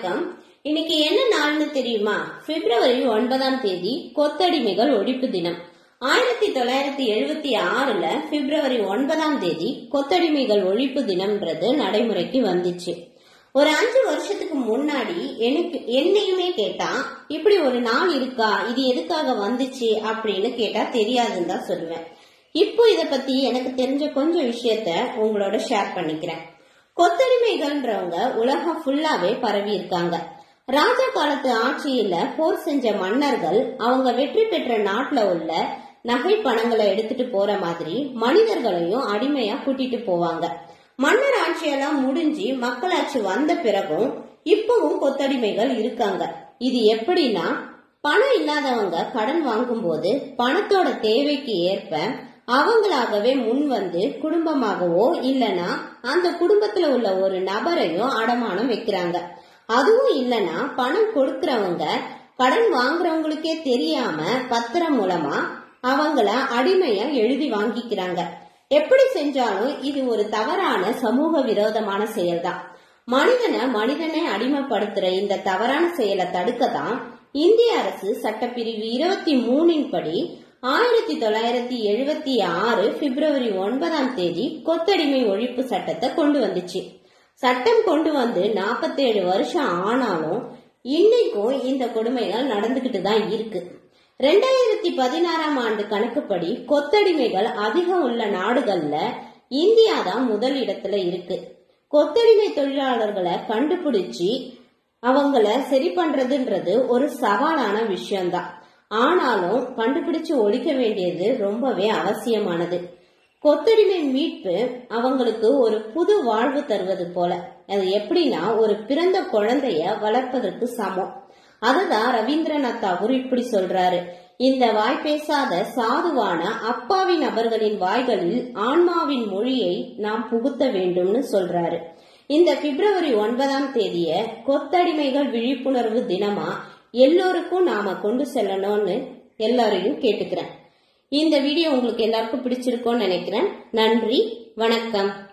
வணக்கம் இன்னைக்கு என்ன நாள்னு தெரியுமா பிப்ரவரி ஒன்பதாம் தேதி கொத்தடிமைகள் ஒழிப்பு தினம் ஆயிரத்தி தொள்ளாயிரத்தி எழுபத்தி ஆறுல பிப்ரவரி ஒன்பதாம் தேதி கொத்தடிமைகள் ஒழிப்பு தினம்ன்றது நடைமுறைக்கு வந்துச்சு ஒரு அஞ்சு வருஷத்துக்கு முன்னாடி எனக்கு என்னையுமே கேட்டா இப்படி ஒரு நாள் இருக்கா இது எதுக்காக வந்துச்சு அப்படின்னு கேட்டா தெரியாதுன்னு தான் சொல்லுவேன் இப்போ இத பத்தி எனக்கு தெரிஞ்ச கொஞ்சம் விஷயத்த உங்களோட ஷேர் பண்ணிக்கிறேன் கொத்தடிமைகள்ன்றவங்க உலகம் ஃபுல்லாவே பரவி இருக்காங்க ராஜா காலத்து ஆட்சியில போர் செஞ்ச மன்னர்கள் அவங்க வெற்றி பெற்ற நாட்டுல உள்ள நகை பணங்களை எடுத்துட்டு போற மாதிரி மனிதர்களையும் அடிமையா கூட்டிட்டு போவாங்க மன்னர் ஆட்சியெல்லாம் முடிஞ்சு மக்களாட்சி வந்த பிறகும் இப்பவும் கொத்தடிமைகள் இருக்காங்க இது எப்படின்னா பணம் இல்லாதவங்க கடன் வாங்கும்போது பணத்தோட தேவைக்கு ஏற்ப அவங்களாகவே முன் வந்து குடும்பமாகவோ இல்லனா அந்த குடும்பத்துல உள்ள ஒரு நபரையும் அடமானம் வைக்கிறாங்க அதுவும் இல்லனா பணம் கொடுக்கறவங்க கடன் வாங்குறவங்களுக்கே தெரியாம பத்திரம் மூலமா அவங்கள அடிமையா எழுதி வாங்கிக்கிறாங்க எப்படி செஞ்சாலும் இது ஒரு தவறான சமூக விரோதமான செயல்தான் மனிதனை மனிதனை அடிமைப்படுத்துற இந்த தவறான செயலை தடுக்க தான் இந்திய அரசு சட்டப்பிரிவு இருபத்தி மூணின் படி ஆயிரத்தி தொள்ளாயிரத்தி எழுபத்தி ஆறு பிப்ரவரி ஒன்பதாம் தேதி கொத்தடிமை ஒழிப்பு சட்டத்தை கொண்டு வந்துச்சு சட்டம் கொண்டு வந்து நாற்பத்தேழு வருஷம் ஆனாலும் இன்னைக்கும் இந்த கொடுமைகள் நடந்துகிட்டு தான் இருக்கு ரெண்டாயிரத்தி பதினாறாம் ஆண்டு கணக்குப்படி கொத்தடிமைகள் அதிகம் உள்ள நாடுகள்ல இந்தியா தான் முதல் இடத்துல இருக்கு கொத்தடிமை தொழிலாளர்களை கண்டுபிடிச்சு அவங்கள சரி பண்றதுன்றது ஒரு சவாலான விஷயம்தான் ஆனாலும் கண்டுபிடிச்சு ஒழிக்க வேண்டியது ரொம்பவே அவசியமானது கொத்தடிமை மீட்பு அவங்களுக்கு ஒரு புது வாழ்வு தருவது போல அது எப்படின்னா ஒரு பிறந்த குழந்தைய வளர்ப்பதற்கு சமம் அதுதான் ரவீந்திரநாத் தாகூர் இப்படி சொல்றாரு இந்த வாய் பேசாத சாதுவான அப்பாவி நபர்களின் வாய்களில் ஆன்மாவின் மொழியை நாம் புகுத்த வேண்டும்னு சொல்றாரு இந்த பிப்ரவரி ஒன்பதாம் தேதிய கொத்தடிமைகள் விழிப்புணர்வு தினமா எல்லோருக்கும் நாம கொண்டு செல்லணும்னு எல்லாரையும் கேட்டுக்கிறேன் இந்த வீடியோ உங்களுக்கு எல்லாருக்கும் பிடிச்சிருக்கும்னு நினைக்கிறேன் நன்றி வணக்கம்